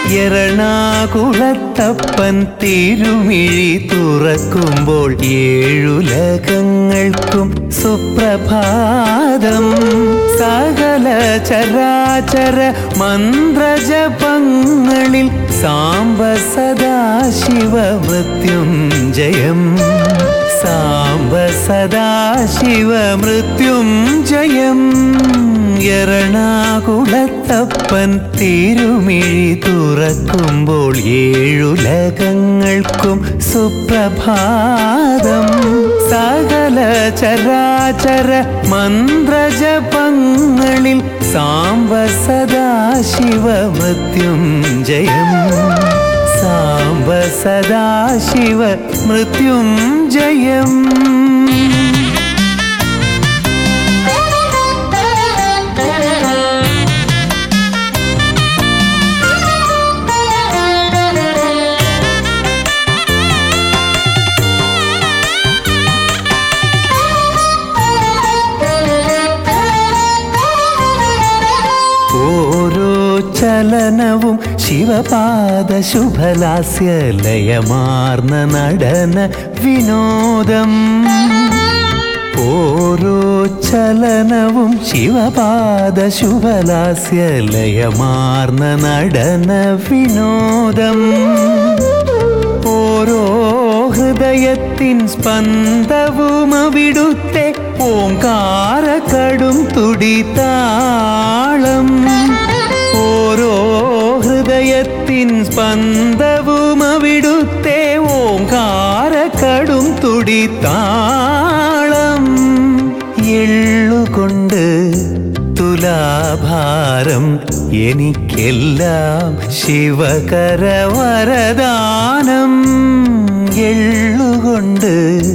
എറണാകുളത്തപ്പൻ തിരുമിഴി തുറക്കുമ്പോൾ ഏഴുലകങ്ങൾക്കും സുപ്രഭാതം സകല ചരാചര മന്ത്രജപങ്ങളിൽ സാംബ സദാശിവ മൃത്യുഞ്ജയം സാംബ സദാശിവ മൃത്യുഞ്ജയം എറണാകുളത്തപ്പൻ തിരുമിഴി തുറക്കുമ്പോൾ ഏഴുലകങ്ങൾക്കും സുപ്രഭാതം സകല ചരാചര മന്ത്രജപങ്ങളിൽ സാംബ സദാശിവ മൃത്യുഞ്ജയം സാംബ സദാശിവ മൃത്യുഞ്ജയം ഓരോ ചലനവും ശിവപാദ ശുഭലാസ്യ ലയമാർന്ന നടന വിനോദം ഓരോ ചലനവും ശിവപാദ ശുഭലാസ്യ ലയമാർന്ന നടന വിനോദം ഓരോ ഹൃദയത്തിൻ സ്പന്ദവും അവിടുത്തെ ഓങ്കാര കടും തുടിതാളം ഓരോ ഹൃദയത്തിൻ സ്പന്ദവും അവിടുത്തെ ഓങ്കാര കടും തുടിതാളം എള്ളുകൊണ്ട് തുലാഭാരം എനിക്കെല്ലാം ശിവകര വരദാനം എള്ളുകൊണ്ട്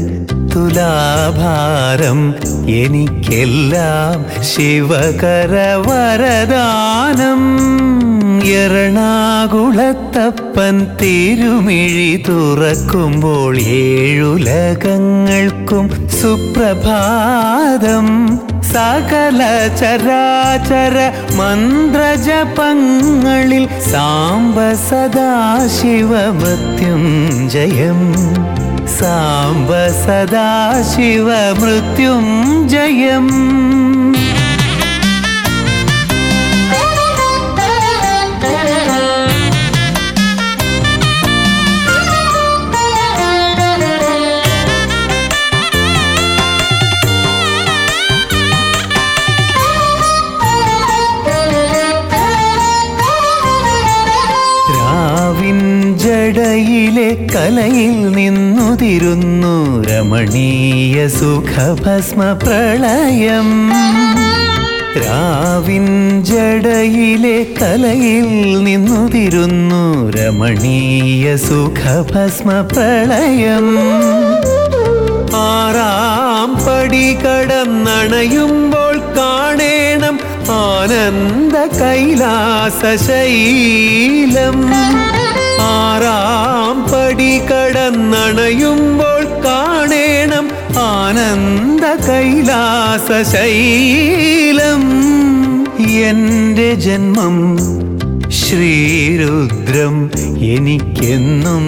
തുലാഭാരം എനിക്കെല്ലാം ശിവകര വരദാനം എറണാകുളത്തപ്പൻ തിരുമിഴി തുറക്കുമ്പോൾ ഏഴുലകങ്ങൾക്കും സുപ്രഭാതം സകല ചരാചര മന്ത്രജപങ്ങളിൽ സാംബ സദാശിവ മൃത്യുഞ്ജയം സാംബ സദാശിവ മൃത്യുഞ്ജയം രാവിൻ ജടയിലെ കലയിൽ നിന്നുതിരുന്നു രമണീയ സുഖഭസ്മ പ്രളയം രാവിൻ ജടയിലെ കലയിൽ നിന്നുതിരുന്നു രമണീയ സുഖഭസ്മ പ്രളയം ആറാം പടി കടന്നണയുമ്പോൾ കാണേണം ആനന്ദ കൈലാസശൈലം ആറാം പടി കടന്നണയുമ്പോൾ കാണേണം ആനന്ദ കൈലാസശൈലം എൻ്റെ ജന്മം ശ്രീരുദ്രം എനിക്കെന്നും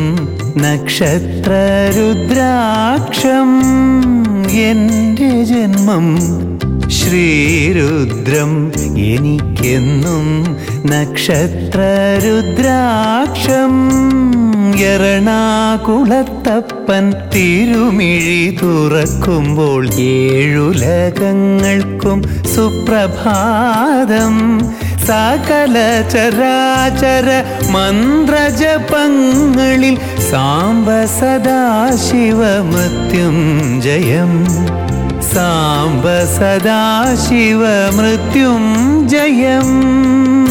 നക്ഷത്രരുദ്രാക്ഷം എൻ്റെ ജന്മം ശ്രീരുദ്രം എനിക്കെന്നും നക്ഷത്രരുദ്രാക്ഷം എറണാകുളത്തപ്പൻ തിരുമിഴി തുറക്കുമ്പോൾ ഏഴുലകങ്ങൾക്കും സുപ്രഭാതം സകല ചരാചര മന്ത്രജപങ്ങളിൽ സാംബ സദാശിവ മൃത്യുഞ്ജയം സാംബ സദാശിവ മൃത്യുഞ്ജയം